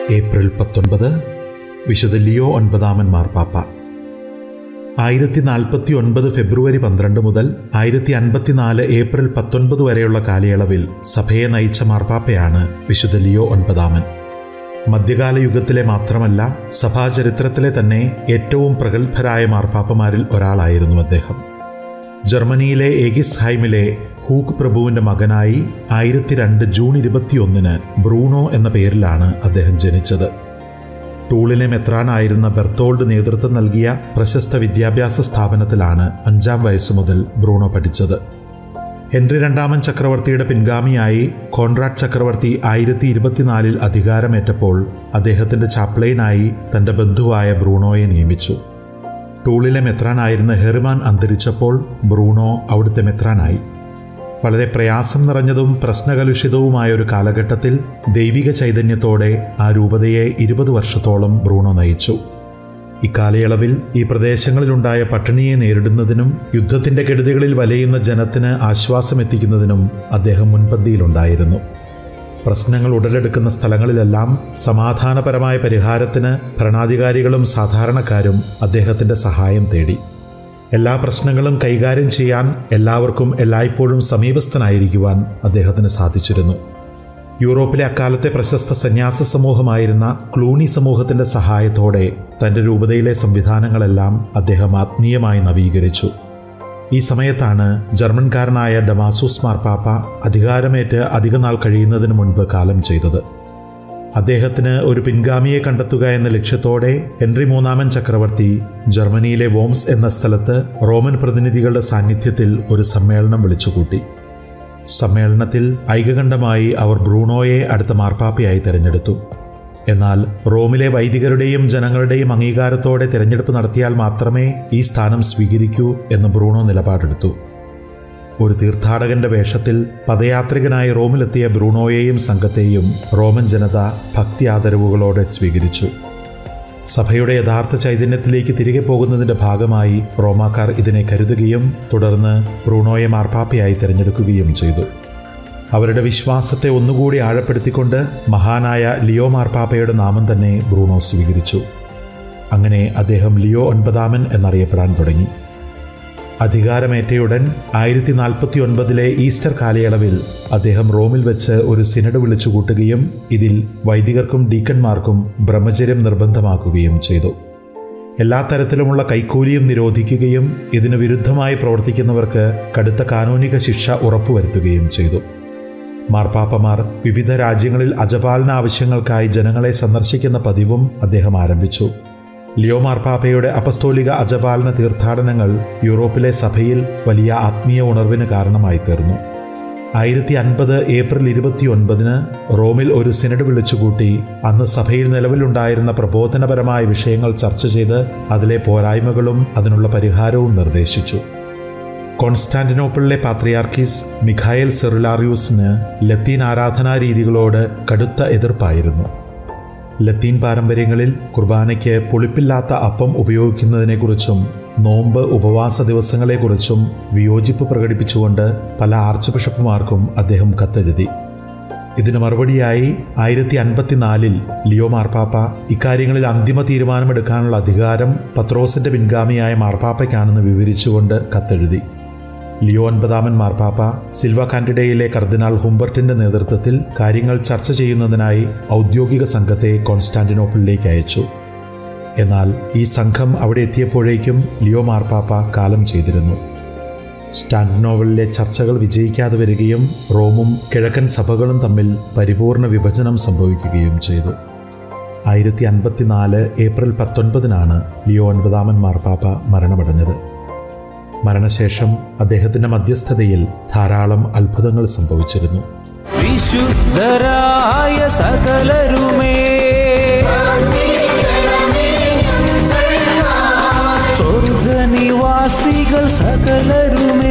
April പത്തൊൻപത് വിശുദ്ധ Leo ഒൻപതാമൻ മാർപ്പാപ്പ ആയിരത്തി നാൽപ്പത്തി ഒൻപത് ഫെബ്രുവരി പന്ത്രണ്ട് മുതൽ ആയിരത്തി അൻപത്തിനാല് ഏപ്രിൽ പത്തൊൻപത് വരെയുള്ള കാലയളവിൽ സഭയെ നയിച്ച മാർപ്പാപ്പയാണ് വിശുദ്ധ ലിയോ ഒൻപതാമൻ മധ്യകാല യുഗത്തിലെ മാത്രമല്ല സഭാചരിത്രത്തിലെ തന്നെ ഏറ്റവും പ്രഗത്ഭരായ മാർപ്പാപ്പമാരിൽ ഒരാളായിരുന്നു അദ്ദേഹം ജർമ്മനിയിലെ ഏഗിസ്ഹൈമിലെ ഹൂക്ക് പ്രഭുവിൻ്റെ മകനായി ആയിരത്തി രണ്ട് ജൂൺ ഇരുപത്തിയൊന്നിന് ബ്രൂണോ എന്ന പേരിലാണ് അദ്ദേഹം ജനിച്ചത് ടൂളിനെ മെത്രാനായിരുന്ന ബെർത്തോൾഡ് നേതൃത്വം നൽകിയ പ്രശസ്ത വിദ്യാഭ്യാസ സ്ഥാപനത്തിലാണ് അഞ്ചാം വയസ്സു മുതൽ ബ്രൂണോ പഠിച്ചത് ഹെൻറി രണ്ടാമൻ ചക്രവർത്തിയുടെ പിൻഗാമിയായി കോൺറാഡ് ചക്രവർത്തി ആയിരത്തി ഇരുപത്തിനാലിൽ അധികാരമേറ്റപ്പോൾ അദ്ദേഹത്തിൻ്റെ ചാപ്ലൈനായി തൻ്റെ ബന്ധുവായ ബ്രൂണോയെ നിയമിച്ചു ടൂളിലെ മെത്രാനായിരുന്ന ഹെറിമാൻ അന്തരിച്ചപ്പോൾ ബ്രൂണോ അവിടുത്തെ മെത്രാനായി വളരെ പ്രയാസം നിറഞ്ഞതും പ്രശ്നകലുഷിതവുമായ ഒരു കാലഘട്ടത്തിൽ ദൈവിക ചൈതന്യത്തോടെ ആ രൂപതയെ ഇരുപത് വർഷത്തോളം ബ്രൂണോ നയിച്ചു ഇക്കാലയളവിൽ ഈ പ്രദേശങ്ങളിലുണ്ടായ പട്ടിണിയെ നേരിടുന്നതിനും യുദ്ധത്തിൻ്റെ കെടുതികളിൽ വലയുന്ന ജനത്തിന് ആശ്വാസമെത്തിക്കുന്നതിനും അദ്ദേഹം മുൻപന്തിയിലുണ്ടായിരുന്നു പ്രശ്നങ്ങൾ ഉടലെടുക്കുന്ന സ്ഥലങ്ങളിലെല്ലാം സമാധാനപരമായ പരിഹാരത്തിന് ഭരണാധികാരികളും സാധാരണക്കാരും അദ്ദേഹത്തിൻ്റെ സഹായം തേടി എല്ലാ പ്രശ്നങ്ങളും കൈകാര്യം ചെയ്യാൻ എല്ലാവർക്കും എല്ലായ്പ്പോഴും സമീപസ്ഥനായിരിക്കുവാൻ അദ്ദേഹത്തിന് സാധിച്ചിരുന്നു യൂറോപ്പിലെ അക്കാലത്തെ പ്രശസ്ത സന്യാസ സമൂഹമായിരുന്ന ക്ലൂണി സമൂഹത്തിൻ്റെ സഹായത്തോടെ തൻ്റെ രൂപതയിലെ സംവിധാനങ്ങളെല്ലാം അദ്ദേഹം ആത്മീയമായി നവീകരിച്ചു ഈ സമയത്താണ് ജർമ്മൻകാരനായ ഡമാസൂസ് മാർപ്പാപ്പ അധികാരമേറ്റ് അധികനാൾ കഴിയുന്നതിന് മുൻപ് കാലം ചെയ്തത് അദ്ദേഹത്തിന് ഒരു പിൻഗാമിയെ കണ്ടെത്തുക എന്ന ലക്ഷ്യത്തോടെ ഹെൻറി മൂന്നാമൻ ചക്രവർത്തി ജർമ്മനിയിലെ വോംസ് എന്ന സ്ഥലത്ത് റോമൻ പ്രതിനിധികളുടെ സാന്നിധ്യത്തിൽ ഒരു സമ്മേളനം വിളിച്ചുകൂട്ടി സമ്മേളനത്തിൽ ഐകകണ്ഠമായി അവർ ബ്രൂണോയെ അടുത്ത മാർപ്പാപ്പയായി തിരഞ്ഞെടുത്തു എന്നാൽ റോമിലെ വൈദികരുടെയും ജനങ്ങളുടെയും അംഗീകാരത്തോടെ തിരഞ്ഞെടുപ്പ് നടത്തിയാൽ മാത്രമേ ഈ സ്ഥാനം സ്വീകരിക്കൂ എന്ന് ബ്രൂണോ നിലപാടെടുത്തു ഒരു തീർത്ഥാടകന്റെ വേഷത്തിൽ പദയാത്രികനായി റോമിലെത്തിയ ബ്രൂണോയെയും സംഘത്തെയും റോമൻ ജനത ഭക്തി ആദരവുകളോടെ സ്വീകരിച്ചു സഭയുടെ യഥാർത്ഥ ചൈതന്യത്തിലേക്ക് തിരികെ പോകുന്നതിൻ്റെ ഭാഗമായി റോമാക്കാർ ഇതിനെ കരുതുകയും തുടർന്ന് ബ്രൂണോയെ മാർപ്പാപ്പയായി തിരഞ്ഞെടുക്കുകയും ചെയ്തു അവരുടെ വിശ്വാസത്തെ ഒന്നുകൂടി ആഴപ്പെടുത്തിക്കൊണ്ട് മഹാനായ ലിയോ മാർപ്പാപ്പയുടെ നാമം തന്നെ ബ്രൂണോ സ്വീകരിച്ചു അങ്ങനെ അദ്ദേഹം ലിയോ ഒൻപതാമൻ എന്നറിയപ്പെടാൻ തുടങ്ങി അധികാരമേറ്റയുടൻ ആയിരത്തി നാൽപ്പത്തി ഒൻപതിലെ ഈസ്റ്റർ കാലയളവിൽ അദ്ദേഹം റോമിൽ വെച്ച് ഒരു സിനഡ് വിളിച്ചുകൂട്ടുകയും ഇതിൽ വൈദികർക്കും ഡീക്കന്മാർക്കും ബ്രഹ്മചര്യം നിർബന്ധമാക്കുകയും ചെയ്തു എല്ലാ തരത്തിലുമുള്ള കൈക്കൂലിയും നിരോധിക്കുകയും ഇതിനു വിരുദ്ധമായി പ്രവർത്തിക്കുന്നവർക്ക് കടുത്ത കാനൂനിക ശിക്ഷ ഉറപ്പുവരുത്തുകയും ചെയ്തു മാർപ്പാപ്പമാർ വിവിധ രാജ്യങ്ങളിൽ അജപാലന ആവശ്യങ്ങൾക്കായി ജനങ്ങളെ സന്ദർശിക്കുന്ന പതിവും അദ്ദേഹം ആരംഭിച്ചു ലിയോ മാർപ്പാപ്പയുടെ അപസ്തോലിക അജപാലന തീർത്ഥാടനങ്ങൾ യൂറോപ്പിലെ സഭയിൽ വലിയ ആത്മീയ ഉണർവിന് കാരണമായി തീർന്നു ആയിരത്തി അൻപത് ഏപ്രിൽ ഇരുപത്തിയൊൻപതിന് റോമിൽ ഒരു സിനഡ് വിളിച്ചുകൂട്ടി അന്ന് സഭയിൽ നിലവിലുണ്ടായിരുന്ന പ്രബോധനപരമായ വിഷയങ്ങൾ ചർച്ച ചെയ്ത് അതിലെ പോരായ്മകളും അതിനുള്ള പരിഹാരവും നിർദ്ദേശിച്ചു കോൺസ്റ്റാന്റിനോപ്പിളിലെ പാത്രിയാർക്കീസ് മിഖായൽ സെറുലാറിയൂസിന് ലത്തീൻ ആരാധനാ രീതികളോട് കടുത്ത എതിർപ്പായിരുന്നു ലത്തീൻ പാരമ്പര്യങ്ങളിൽ കുർബാനയ്ക്ക് പുളിപ്പില്ലാത്ത അപ്പം ഉപയോഗിക്കുന്നതിനെക്കുറിച്ചും നോമ്പ് ഉപവാസ ദിവസങ്ങളെക്കുറിച്ചും വിയോജിപ്പ് പ്രകടിപ്പിച്ചുകൊണ്ട് പല ആർച്ച് ബിഷപ്പുമാർക്കും അദ്ദേഹം കത്തെഴുതി ഇതിന് മറുപടിയായി ആയിരത്തി അൻപത്തിനാലിൽ ലിയോ മാർപ്പാപ്പ ഇക്കാര്യങ്ങളിൽ അന്തിമ തീരുമാനമെടുക്കാനുള്ള അധികാരം പത്രോസിന്റെ പിൻഗാമിയായ മാർപ്പാപ്പയ്ക്കാണെന്ന് വിവരിച്ചുകൊണ്ട് കത്തെഴുതി ലിയോ ഒൻപതാമൻ മാർപ്പാപ്പ സിൽവ കാൻഡിഡയിലെ കർദിനാൾ ഹുംബർട്ടിന്റെ നേതൃത്വത്തിൽ കാര്യങ്ങൾ ചർച്ച ചെയ്യുന്നതിനായി ഔദ്യോഗിക സംഘത്തെ കോൺസ്റ്റാന്റിനോപ്പിളിലേക്ക് അയച്ചു എന്നാൽ ഈ സംഘം അവിടെ എത്തിയപ്പോഴേക്കും ലിയോ മാർപ്പാപ്പ കാലം ചെയ്തിരുന്നു സ്റ്റാൻഡിനോവലിലെ ചർച്ചകൾ വിജയിക്കാതെ വരികയും റോമും കിഴക്കൻ സഭകളും തമ്മിൽ പരിപൂർണ വിഭജനം സംഭവിക്കുകയും ചെയ്തു ആയിരത്തി അൻപത്തിനാല് ഏപ്രിൽ പത്തൊൻപതിനാണ് ലിയോ ഒൻപതാമൻ മാർപ്പാപ്പ മരണമടഞ്ഞത് മരണശേഷം അദ്ദേഹത്തിന്റെ മധ്യസ്ഥതയിൽ ധാരാളം അത്ഭുതങ്ങൾ സംഭവിച്ചിരുന്നു വിശുദ്ധരായ സകലരുമേ സ്വർഗനിവാസികൾ സകലരുമേ